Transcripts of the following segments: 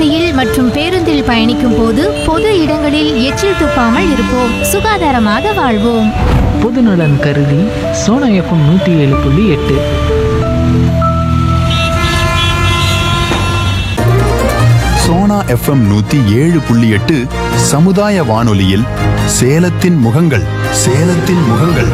நடைபாதையில் மற்றும் பேருந்தில் பயணிக்கும் போது பொது இடங்களில் எச்சில் துப்பாமல் இருப்போம் சுகாதாரமாக வாழ்வோம் பொதுநலன் கருதி சோனா எஃப்எம் நூற்றி ஏழு புள்ளி எட்டு சோனா எஃப்எம் நூத்தி ஏழு புள்ளி எட்டு சமுதாய வானொலியில் சேலத்தின் முகங்கள் சேலத்தின் முகங்கள்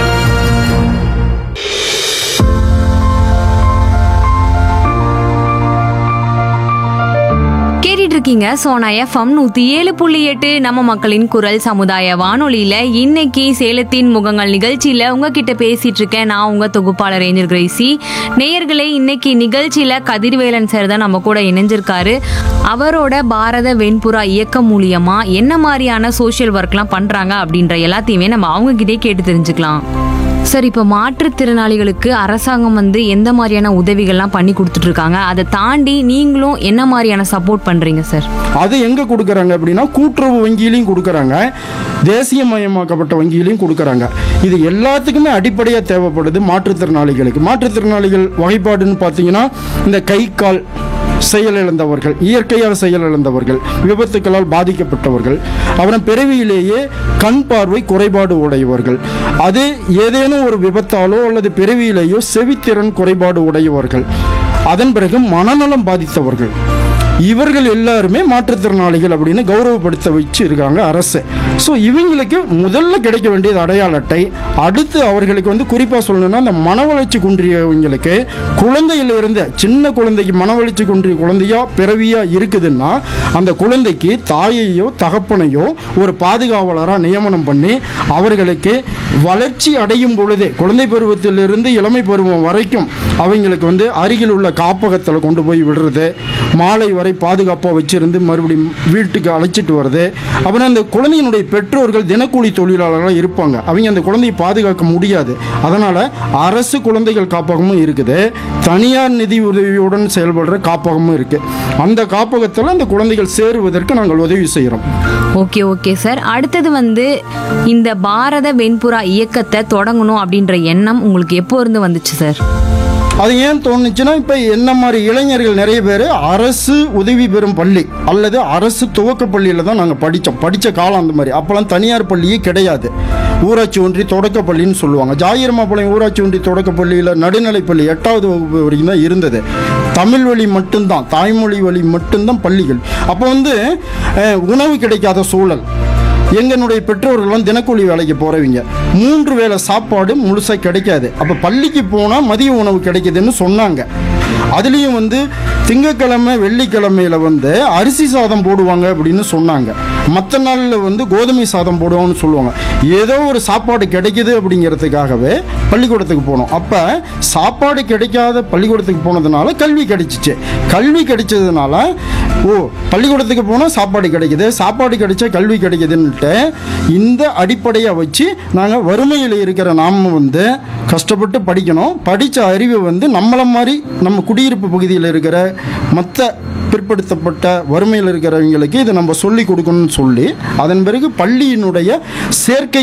கேட்டுட்டு இருக்கீங்க சோனா எஃப்எம் நூத்தி ஏழு புள்ளி எட்டு நம்ம மக்களின் குரல் சமுதாய வானொலியில இன்னைக்கு சேலத்தின் முகங்கள் நிகழ்ச்சியில உங்ககிட்ட பேசிட்டு இருக்கேன் நான் உங்க தொகுப்பாளர் ரேஞ்சர் கிரேசி நேயர்களே இன்னைக்கு நிகழ்ச்சியில கதிர்வேலன் சார் தான் நம்ம கூட இணைஞ்சிருக்காரு அவரோட பாரத வெண்புறா இயக்கம் மூலியமா என்ன மாதிரியான சோஷியல் ஒர்க்லாம் பண்றாங்க அப்படின்ற எல்லாத்தையுமே நம்ம அவங்க கிட்டே கேட்டு தெரிஞ்சுக்கலாம் சார் இப்போ மாற்றுத்திறனாளிகளுக்கு அரசாங்கம் வந்து எந்த மாதிரியான உதவிகள்லாம் பண்ணி கொடுத்துட்டு இருக்காங்க அதை தாண்டி நீங்களும் என்ன மாதிரியான சப்போர்ட் பண்றீங்க சார் அது எங்கே கொடுக்குறாங்க அப்படின்னா கூட்டுறவு வங்கியிலையும் கொடுக்குறாங்க தேசியமயமாக்கப்பட்ட வங்கியிலையும் கொடுக்குறாங்க இது எல்லாத்துக்குமே அடிப்படையாக தேவைப்படுது மாற்றுத்திறனாளிகளுக்கு மாற்றுத்திறனாளிகள் வகைப்பாடுன்னு பார்த்தீங்கன்னா இந்த கை கால் செயலிழந்தவர்கள் இயற்கையாக செயலிழந்தவர்கள் விபத்துக்களால் பாதிக்கப்பட்டவர்கள் அப்புறம் பிறவியிலேயே கண் பார்வை குறைபாடு உடையவர்கள் அது ஏதேனும் ஒரு விபத்தாலோ அல்லது பிறவியிலேயோ செவித்திறன் குறைபாடு உடையவர்கள் அதன் பிறகு மனநலம் பாதித்தவர்கள் இவர்கள் எல்லாருமே மாற்றுத்திறனாளிகள் அப்படின்னு கௌரவப்படுத்த வச்சு இருக்காங்க அரசு ஸோ இவங்களுக்கு முதல்ல கிடைக்க வேண்டியது அடையாள அட்டை அடுத்து அவர்களுக்கு வந்து குறிப்பாக சொல்லணும்னா அந்த மன வளர்ச்சி குன்றியவங்களுக்கு குழந்தையில இருந்த சின்ன குழந்தைக்கு மன வளர்ச்சி குன்றிய குழந்தையா பிறவியா இருக்குதுன்னா அந்த குழந்தைக்கு தாயையோ தகப்பனையோ ஒரு பாதுகாவலராக நியமனம் பண்ணி அவர்களுக்கு வளர்ச்சி அடையும் பொழுதே குழந்தை பருவத்திலிருந்து இளமை பருவம் வரைக்கும் அவங்களுக்கு வந்து அருகில் உள்ள காப்பகத்தில் கொண்டு போய் விடுறது மாலை வரை பாதுகாப்பாக வச்சிருந்து மறுபடியும் வீட்டுக்கு அழைச்சிட்டு வர்றது அப்புறம் அந்த குழந்தையினுடைய பெற்றோர்கள் தினக்கூலி தொழிலாளர்களாக இருப்பாங்க அவங்க அந்த குழந்தையை பாதுகாக்க முடியாது அதனால் அரசு குழந்தைகள் காப்பகமும் இருக்குது தனியார் நிதி உதவியுடன் செயல்படுற காப்பகமும் இருக்குது அந்த காப்பகத்தில் அந்த குழந்தைகள் சேருவதற்கு நாங்கள் உதவி செய்கிறோம் ஓகே ஓகே சார் அடுத்தது வந்து இந்த பாரத வெண்புறா இயக்கத்தை தொடங்கணும் அப்படின்ற எண்ணம் உங்களுக்கு எப்போ இருந்து வந்துச்சு சார் அது ஏன் தோணுச்சுன்னா இப்போ என்ன மாதிரி இளைஞர்கள் நிறைய பேர் அரசு உதவி பெறும் பள்ளி அல்லது அரசு துவக்க பள்ளியில் தான் நாங்கள் படித்தோம் படித்த காலம் அந்த மாதிரி அப்போல்லாம் தனியார் பள்ளியே கிடையாது ஊராட்சி ஒன்றி தொடக்க பள்ளின்னு சொல்லுவாங்க ஜாயிரமாப்பாளையம் ஊராட்சி ஒன்றி தொடக்க பள்ளியில் நடுநிலைப் பள்ளி எட்டாவது வகுப்பு வரைக்கும் தான் இருந்தது தமிழ் வழி மட்டும்தான் தாய்மொழி வழி மட்டும்தான் பள்ளிகள் அப்போ வந்து அஹ், உணவு கிடைக்காத சூழல் எங்களுடைய பெற்றோர்கள்லாம் தினக்கூலி வேலைக்கு போகிறவங்க மூன்று வேளை சாப்பாடு முழுசாக கிடைக்காது அப்போ பள்ளிக்கு போனால் மதிய உணவு கிடைக்குதுன்னு சொன்னாங்க அதுலேயும் வந்து திங்கக்கிழமை வெள்ளிக்கிழமையில வந்து அரிசி சாதம் போடுவாங்க அப்படின்னு சொன்னாங்க மற்ற நாளில் வந்து கோதுமை சாதம் போடுவாங்கன்னு சொல்லுவாங்க ஏதோ ஒரு சாப்பாடு கிடைக்குது அப்படிங்கிறதுக்காகவே பள்ளிக்கூடத்துக்கு போனோம் அப்போ சாப்பாடு கிடைக்காத பள்ளிக்கூடத்துக்கு போனதுனால கல்வி கிடைச்சிச்சு கல்வி கிடைச்சதுனால ஓ பள்ளிக்கூடத்துக்கு போனால் சாப்பாடு கிடைக்குது சாப்பாடு கிடைச்சா கல்வி கிடைக்குதுன்னுட்டு இந்த அடிப்படையை வச்சு நாங்கள் வறுமையில் இருக்கிற நாம் வந்து கஷ்டப்பட்டு படிக்கணும் படித்த அறிவு வந்து நம்மளை மாதிரி நம்ம குடியிருப்பு பகுதியில் இருக்கிற மற்ற பிற்படுத்தப்பட்ட வறுமையில் இருக்கிறவங்களுக்கு இதை நம்ம சொல்லி கொடுக்கணும்னு சொல்லி அதன் பிறகு பள்ளியினுடைய சேர்க்கை